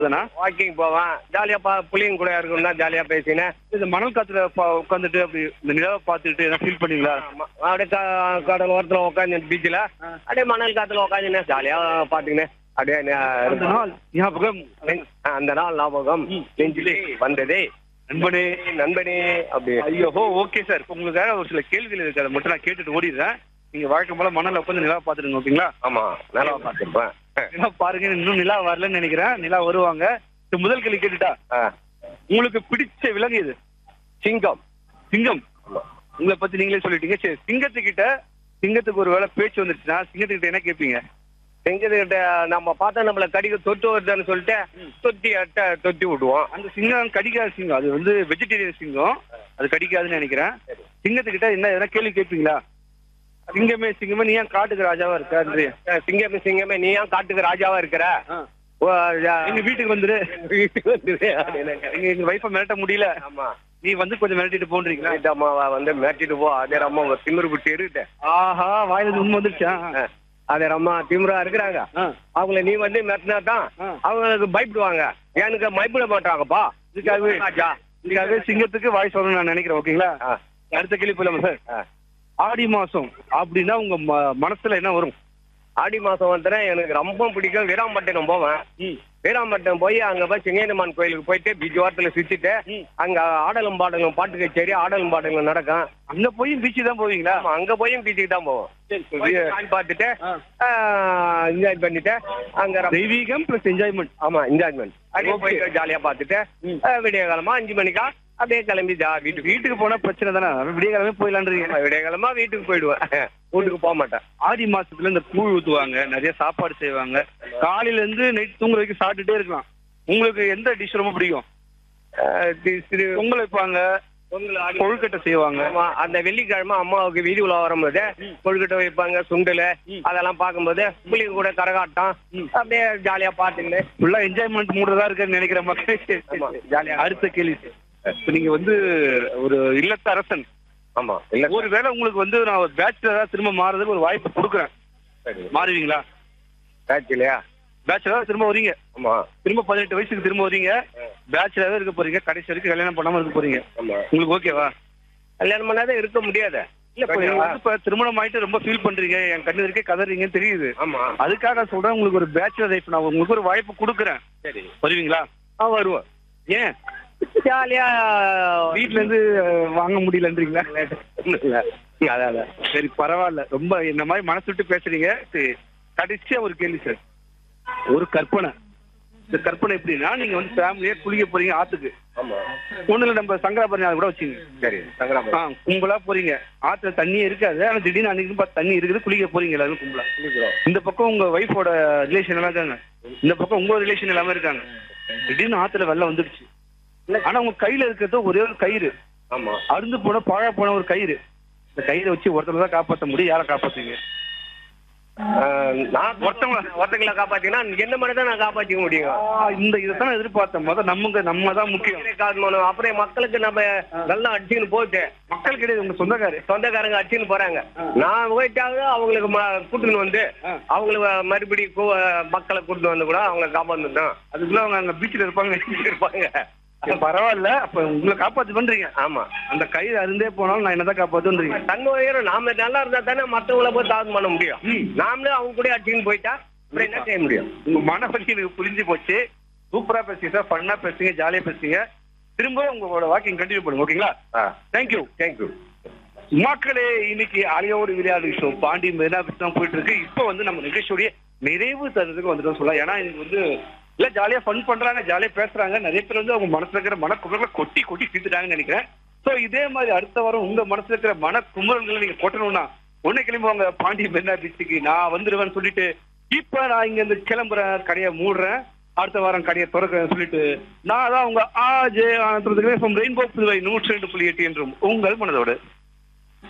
தானா? வாக்கிங் போவேன் ஜாலியா பா புள்ளிங்க கூட இருக்கணும்னா ஜாலியா பேசினேன் இந்த மணல் காத்துல பா- உட்கார்ந்துட்டு அப்படி இந்த நிலவை பார்த்துட்டு எதாவது ஃபீல் பண்ணீங்களா அப்படியே க- கடல் ஓரத்துல உட்காந்து பீச்சில் அப்படியே மணல் காத்துல உட்காந்துனேன் ஜாலியா பாத்துக்கினேன் அப்படியே நே- அந்த இருப்பேன். நாள் ஞாபகம் அந்த நாள் ஞாபகம் நெஞ்சிலே வந்ததே நண்பனே நண்பனே அப்படி ஐயோ ஓகே சார் உங்களுக்காக ஒரு சில கேள்விகள் இருக்கு அதை மட்டும் நான் கேட்டுட்டு ஓடிடுறேன் நீங்க வழக்கம் போல மணல்ல உட்காந்து நிலா பார்த்துருங்க ஓகேங்களா ஆமா நல்லா பார்த்துருப்பேன் நிலா பாருங்க இன்னும் நிலா வரலன்னு நினைக்கிறேன் நிலா வருவாங்க இந்த முதல் கேள்வி கேட்டுட்டா உங்களுக்கு பிடிச்ச விலங்கு இது சிங்கம் சிங்கம் உங்களை பத்தி நீங்களே சொல்லிட்டீங்க சரி சிங்கத்துக்கிட்ட சிங்கத்துக்கு ஒரு வேளை பேச்சு வந்துச்சுன்னா சிங்கத்துக்கிட்ட என்ன கேட்பீங்க செஞ்சதுகிட்ட நம்ம பார்த்தா நம்மள கடிக்க தொட்டு வருதுன்னு சொல்லிட்டு தொத்தி அட்ட தொத்தி விடுவோம் அந்த சிங்கம் கடிக்காத சிங்கம் அது வந்து வெஜிடேரியன் சிங்கம் அது கடிக்காதுன்னு நினைக்கிறேன் சிங்கத்துக்கிட்ட என்ன எதனா கேள்வி கேட்பீங்களா சிங்கமே சிங்கமே நீ ஏன் காட்டுக்கு ராஜாவா இருக்காரு அஹ் சிங்கமே சிங்கமே நீ ஏன் காட்டுக்கு ராஜாவா இருக்கிற ஓ, யா- எங்க வீட்டுக்கு வந்துரு வீட்டுக்கு வந்துரு அப்படின்னு. எங்க எங்க வைஃபை மிரட்ட முடியல ஆமா நீ வந்து கொஞ்சம் மிரட்டிட்டு போன்றீங்களா வீட்டு அம்மாவை வந்து மிரட்டிட்டு போ அதே அம்மா ஒரு திமிரு விட்டு இருக்கிட்ட ஆஹா வாயில இருந்து உண்மை வந்துருச்சா அதே அம்மா திமிரா இருக்கிறாங்க ஆ. அவங்கள நீ வந்து மிரட்டினா தான் ஆ. அவங்களுக்கு பயப்படுவாங்க எனக்கு பயப்பட மாட்டாங்கப்பா இதுக்காகவே ராஜா இதுக்காகவே சிங்கத்துக்கு வாய் சொல்லணும்னு நான் நினைக்கிறேன் ஓகேங்களா ஆ. அடுத்த கேள்வி போலாமா சார் ஆ. ஆடி மாசம் அப்படின்னா உங்க ம- மனசுல என்ன வரும் ஆடி மாசம் வந்துனா எனக்கு ரொம்ப பிடிக்கும் வீராம்பட்டினம் போவேன் வீராம்பட்டினம் போய் அங்க போய் சிங்கேனமான் கோயிலுக்கு போயிட்டு பீச் ஓரத்துல சுத்திட்டு ம். அங்க ஆடலும் பாடலும் பாட்டு கச்சேரி ஆடலும் பாடலும் நடக்கும் அங்க போய் பீச்சு தான் போவீங்களா ஆமா, அங்க போயும் பீச்சுக்கு தான் போவோம் போய் சாமி பார்த்துட்டு ஆ. என்ஜாய் பண்ணிட்டு அங்க ரொம்ப- தெய்வீகம் பிளஸ் என்ஜாய்மெண்ட் ஆமா என்ஜாய்மெண்ட் அப்படியே Okay. போயிட்டு ஜாலியா பார்த்துட்டு ம். ஆ, விடிய காலமா அஞ்சு மணிக்கா அப்படியே கிளம்பி ஜா வீட்டுக்கு வீட்டுக்கு போனா பிரச்சனை தானே விடிய கிழமை போயிடலான்றீங்க ஆமா, விடிய காலமா வீட்டுக்கு போயிடுவேன் வீட்டுக்கு போக மாட்டேன் ஆடி மாசத்துல இந்த கூழ் ஊத்துவாங்க நிறைய சாப்பாடு செய்வாங்க காலையில இருந்து நைட் தூங்குற வரைக்கும் சாப்பிட்டுட்டே இருக்கலாம் உங்களுக்கு எந்த டிஷ் ரொம்ப பிடிக்கும் ஆ, தி- திரு- பொங்கல் வைப்பாங்க பொங்கல் ஆடி கொழுக்கட்டை செய்வாங்க ஆமா அந்த வெள்ளிக்கிழமை அம்மாவுக்கு வீதி உலா வரும்போது கொழுக்கட்டை வைப்பாங்க சுண்டல் அதெல்லாம் பார்க்கும்போது புள்ளிங்க கூட கரகாட்டம் அப்படியே ஜாலியா பார்த்துக்கிட்டு ஃபுல்லா என்ஜாய்மெண்ட் மூடுறதா இருக்குன்னு நினைக்கிற மக்கள் ஆமா, ஜாலியா. அடுத்த கேள்வி இப்ப நீங்க வந்து ஒரு இல்லத்த அரசன் ஆமா இல்ல ஒருவேளை உங்களுக்கு வந்து நான் ஒரு பேச்சுலரா திரும்ப மாறதுக்கு ஒரு வாய்ப்பு கொடுக்குறேன் சரி மாறுவீங்களா இல்லையா பேச்சுலரா திரும்ப வரீங்க ஆமா திரும்ப பதினெட்டு வயசுக்கு திரும்ப வரீங்க பேச்சுலரா இருக்க போறீங்க கடைசி வரைக்கும் கல்யாணம் பண்ணாம இருக்க போறீங்க ஆமா உங்களுக்கு ஓகேவா கல்யாணம் பண்ணாத இருக்க முடியாது இல்ல இப்ப நீங்க வந்து இப்ப திருமணம் ஆயிட்டு ரொம்ப ஃபீல் பண்றீங்க என் கண்ணு இருக்கே கதறீங்கன்னு தெரியுது ஆமா அதுக்காக சொல்றேன் உங்களுக்கு ஒரு பேச்சுலர் லைஃப் நான் உங்களுக்கு ஒரு வாய்ப்பு கொடுக்குறேன் சரி வருவீங்களா ஆ வருவோம் ஏன் ஜாலியா வீட்ல இருந்து அஹ், வாங்க முடியலன்றீங்களா அதான் அதான் சரி பரவாயில்ல ரொம்ப இந்த மாதிரி மனசு விட்டு பேசுறீங்க சரி, கடைசியா ஒரு கேள்வி சார் ஒரு கற்பனை இந்த கற்பனை எப்படின்னா நீங்க வந்து ஃபேமிலியா குளிக்க போறீங்க ஆத்துக்கு ஆமா ஒண்ணுல நம்ம சங்கராபரணி அதை கூட வச்சுங்க சரி சங்கராம ஆ கும்பலா போறீங்க ஆத்துல தண்ணியே இருக்காது ஆனா திடீர்னு அன்னைக்கு பார்த்து தண்ணி இருக்குது குளிக்க போறீங்க எல்லாரும் கும்பலா இந்த பக்கம் உங்க ஒய்ஃபோட ரிலேஷன் எல்லாம் இருக்காங்க இந்த பக்கம் உங்க ரிலேஷன் எல்லாமே இருக்காங்க திடீர்னு ஆத்துல வெள்ளம் வந்துடுச்சு ஆனா உங்க கையில இருக்கிறது ஒரே ஒரு கயிறு ஆமா அருந்து போன பாழா போன ஒரு கயிறு இந்த கயிறை வச்சு ஒருத்தர் தான் காப்பாற்ற முடியும் யாரை காப்பாத்துவீங்க ஆ, நான் ஒருத்தவங்க ஒருத்தங்களை காப்பாத்தினா என்ன மாதிரி தான் நான் காப்பாத்திக்க முடியும் ஆ, இந்த இதைத்தான் எதிர்பார்த்தேன் முத நமக்கு நம்ம தான் முக்கியம் உயிரை காக்கணும். அப்புறம் மக்களுக்கு நம்ம நல்லா அடிச்சுன்னு போச்சு மக்கள் கிடையாது உங்க சொந்தக்காரு சொந்தக்காரங்க அடிச்சுன்னு போறாங்க நான் போயிட்டாங்க அவங்களுக்கு ம- கூட்டின்னு வந்து அவங்களுக்கு மறுபடியும் கூ- மக்களை கூட்டிட்டு வந்து கூட அவங்க காப்பாந்துட்டோம் அதுக்குள்ள அவங்க அங்க பீச்சில் இருப்பாங்க இருப்பாங்க அப்ப பரவாயில்ல அப்ப உங்களை காப்பாத்து பண்றீங்க ஆமா அந்த கயிறு அருந்தே போனாலும் நான் என்னதான் காப்பாத்துன்றீங்க தங்க உயரம் நாம நல்லா இருந்தா தானே மத்தவங்கள போய் தாக்கம் பண்ண முடியும் நாமளே அவங்க கூட அடிச்சுன்னு போயிட்டா அப்புறம் என்ன செய்ய முடியும் உங்க மனவலி எனக்கு புரிஞ்சு போச்சு சூப்பரா பேசுங்க சார் ஃபன்னா பேசுங்க ஜாலியா பேசுங்க திரும்ப உங்களோட வாக்கிங் கண்டினியூ பண்ணுங்க ஓகேங்களா தேங்க்யூ தேங்க்யூ மக்களே இன்னைக்கு அலையோடு விளையாடு ஷோ பாண்டி மெரினா பீச் தான் போயிட்டு இருக்கு இப்போ வந்து நம்ம நிகழ்ச்சியோடைய நிறைவு தருறதுக்கு வந்துட்டோம் சொல்லலாம் ஏன்னா இன்னைக்கு வந்து இல்ல ஜாலியா ஃபன் பண்றாங்க ஜாலியா பேசுறாங்க நிறைய பேர் வந்து அவங்க மனசுல இருக்கிற மனக்குமுறலை கொட்டி கொட்டி தீர்த்துட்டாங்கன்னு நினைக்கிறேன் சோ இதே மாதிரி அடுத்த வாரம் உங்க மனசுல இருக்கிற மனக்குமுறல்களை நீங்க கொட்டணும்னா ஒண்ணு கிளம்புவாங்க பாண்டி மெரினா பீச்சுக்கு நான் வந்துருவேன்னு சொல்லிட்டு இப்ப நான் இங்க இருந்து கிளம்புறேன் கடையை மூடுறேன் அடுத்த வாரம் கடையை திறக்கிறேன் சொல்லிட்டு நான் தான் உங்க ஆ ஜே ஆனந்தத்துக்கு ரெயின்போ புதுவை நூற்றி ரெண்டு புள்ளி எட்டு என்றும் உங்கள் மனதோடு